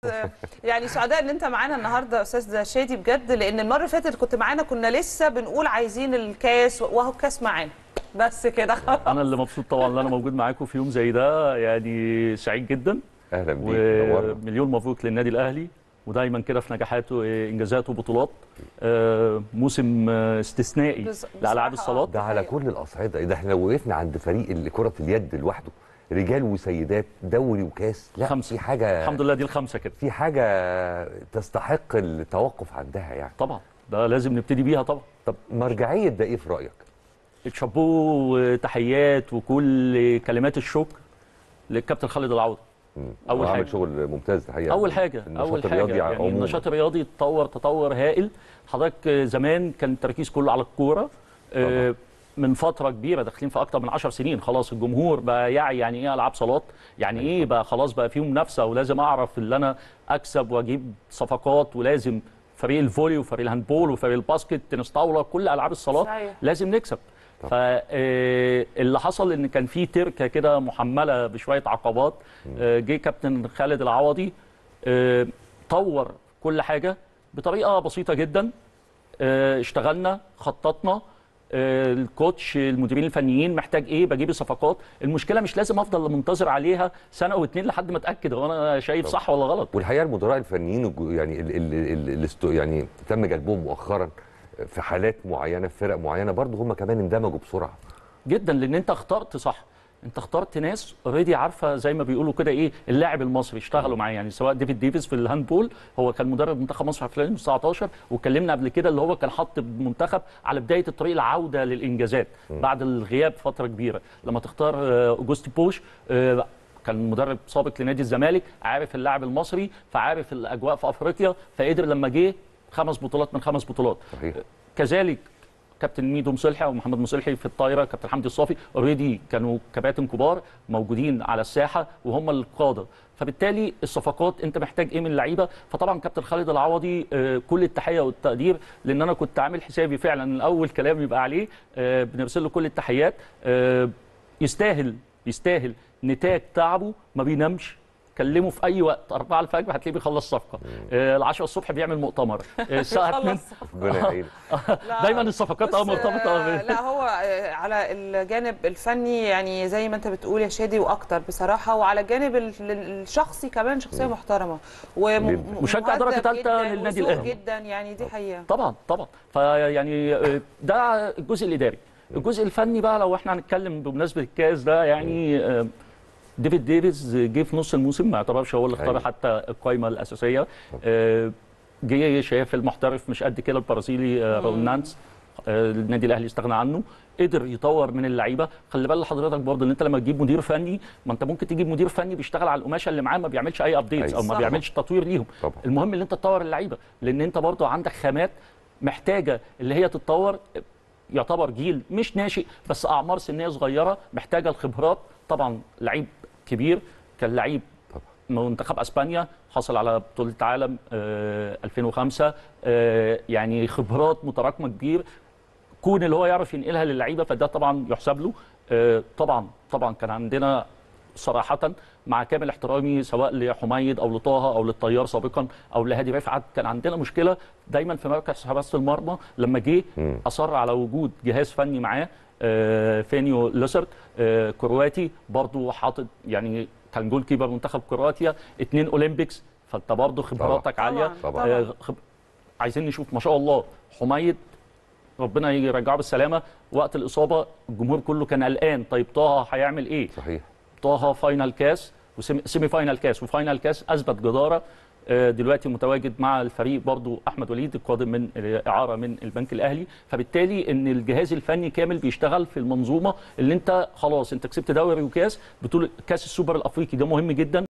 يعني سعداء ان انت معانا النهارده يا استاذ شادي بجد لان المره اللي فاتت كنت معانا كنا لسه بنقول عايزين الكاس وهو الكاس معانا بس كده انا اللي مبسوط طبعا ان انا موجود معاكم في يوم زي ده يعني سعيد جدا اهلا بيك نورنا ومليون مبروك للنادي الاهلي ودايما كده في نجاحاته إيه، انجازاته وبطولات آه، موسم آه، استثنائي بص- لالعاب بصراحة الصالات ده على كل الاصعده ده احنا لو وقفنا عند فريق ال- كره اليد لوحده رجال وسيدات دوري وكاس لا خمسة. في حاجه الحمد لله دي الخمسه كده في حاجه تستحق التوقف عندها يعني طبعا ده لازم نبتدي بيها طبعا طب مرجعيه ده ايه في رايك الشابوه وتحيات وكل كلمات الشكر للكابتن خالد العوضي مم. أول هو عامل حاجة. شغل ممتاز الحقيقه اول حاجه النشاط اول حاجه الرياضي يعني عموماً. النشاط الرياضي اتطور تطور هائل حضرتك زمان كان التركيز كله على الكوره آه، من فتره كبيره داخلين في اكتر من 10 سنين خلاص الجمهور بقى يعي يعني ايه العاب صالات يعني ايه بقى خلاص بقى فيه منافسه ولازم اعرف ان انا اكسب واجيب صفقات ولازم فريق الفولي وفريق الهاندبول وفريق الباسكت تنس طاوله كل العاب الصالات صحيح. لازم نكسب فاللي حصل ان كان في تركه كده محمله بشويه عقبات آه، جه كابتن خالد العوضي آه، طور كل حاجه بطريقه بسيطه جدا آه، اشتغلنا خططنا آه، الكوتش المديرين الفنيين محتاج ايه بجيب الصفقات المشكله مش لازم افضل منتظر عليها سنه او اتنين لحد ما اتاكد هو انا شايف صح ولا غلط والحقيقه المدراء الفنيين الج- يعني ال ال ال ال الاستو- يعني تم جلبهم مؤخرا في حالات معينه في فرق معينه برضه هم كمان اندمجوا بسرعه جدا لان انت اخترت صح انت اخترت ناس اوريدي عارفه زي ما بيقولوا كده ايه اللاعب المصري اشتغلوا معاه يعني سواء ديفيد ديفيس في الهاندبول هو كان مدرب منتخب مصر في 2019 واتكلمنا قبل كده اللي هو كان حط المنتخب على بدايه الطريق العوده للانجازات بعد الغياب فتره كبيره لما تختار آه، اوجوستي بوش آه، كان مدرب سابق لنادي الزمالك عارف اللاعب المصري فعارف الاجواء في افريقيا فقدر لما جه خمس بطولات من خمس بطولات صحيح كذلك كابتن ميدو مصلحي او محمد مصلحي في الطايره كابتن حمدي الصافي اوريدي كانوا كباتن كبار موجودين على الساحه وهم القاده فبالتالي الصفقات انت محتاج ايه من اللعيبه فطبعا كابتن خالد العوضي آه، كل التحيه والتقدير لان انا كنت عامل حسابي فعلا اول كلام يبقى عليه آه، بنرسل له كل التحيات آه، يستاهل يستاهل نتاج تعبه ما بينامش كلمه في اي وقت 4 الفجر هتلاقيه بيخلص صفقه آه، ال 10 الصبح بيعمل مؤتمر آه، الساعه 2 خلص. ربنا يعينك لا، دايما الصفقات اه بص، مرتبطه آه، ب- لا هو آه، على الجانب الفني يعني زي ما انت بتقول يا شادي واكتر بصراحه وعلى الجانب ال- ال- الشخصي كمان شخصيه محترمه جداً. مشجع درجة ومهذب تالتة جداً للنادي وذوق الأهلي. جدا يعني دي حقيقه طبعا طبعا فيعني آه، ده الجزء الاداري الجزء الفني بقى لو احنا هنتكلم بمناسبه الكاس ده يعني آه، ديفيد ديفيز جه في نص الموسم ما يعتبرش هو اللي اختار أيوة. حتى القائمه الاساسيه آه، جه شايف المحترف مش قد كده البرازيلي آه، راول نانس آه، النادي الاهلي استغنى عنه قدر يطور من اللعيبه خلي بال حضرتك برضه ان انت لما تجيب مدير فني ما انت ممكن تجيب مدير فني بيشتغل على القماشه اللي معاه ما بيعملش اي ابديتس أيوة. او ما صح. بيعملش تطوير ليهم طبعا. المهم ان انت تطور اللعيبه لان انت برضه عندك خامات محتاجه اللي هي تتطور يعتبر جيل مش ناشئ بس اعمار سنيه صغيره محتاجه الخبرات طبعا لعيب كبير كان لعيب طبعا منتخب اسبانيا حصل على بطوله عالم آه 2005 آه يعني خبرات متراكمه كبير كون اللي هو يعرف ينقلها للعيبه فده طبعا يحسب له آه طبعا طبعا كان عندنا صراحة مع كامل احترامي سواء لحميد او لطه او للطيار سابقا او لهادي رفعت كان عندنا مشكلة دايما في مركز حراسة المرمى لما جه مم. اصر على وجود جهاز فني معاه آه، فانيو ليسرت آه، كرواتي برضو حاطط يعني كان جول كيبر منتخب كرواتيا اتنين اولمبيكس فانت برضو خبراتك طبعاً، عاليه طبعاً. آه، خب... عايزين نشوف ما شاء الله حميد ربنا يرجعه بالسلامه وقت الاصابه الجمهور كله كان قلقان طيب طه هيعمل ايه صحيح طه فاينل كاس وسيمي فاينل كاس وفاينل كاس اثبت جداره آه، دلوقتي متواجد مع الفريق برضو احمد وليد القادم من آه، اعاره من البنك الاهلي فبالتالي ان الجهاز الفني كامل بيشتغل في المنظومه اللي انت خلاص انت كسبت دوري وكاس بطوله كاس السوبر الافريقي ده مهم جدا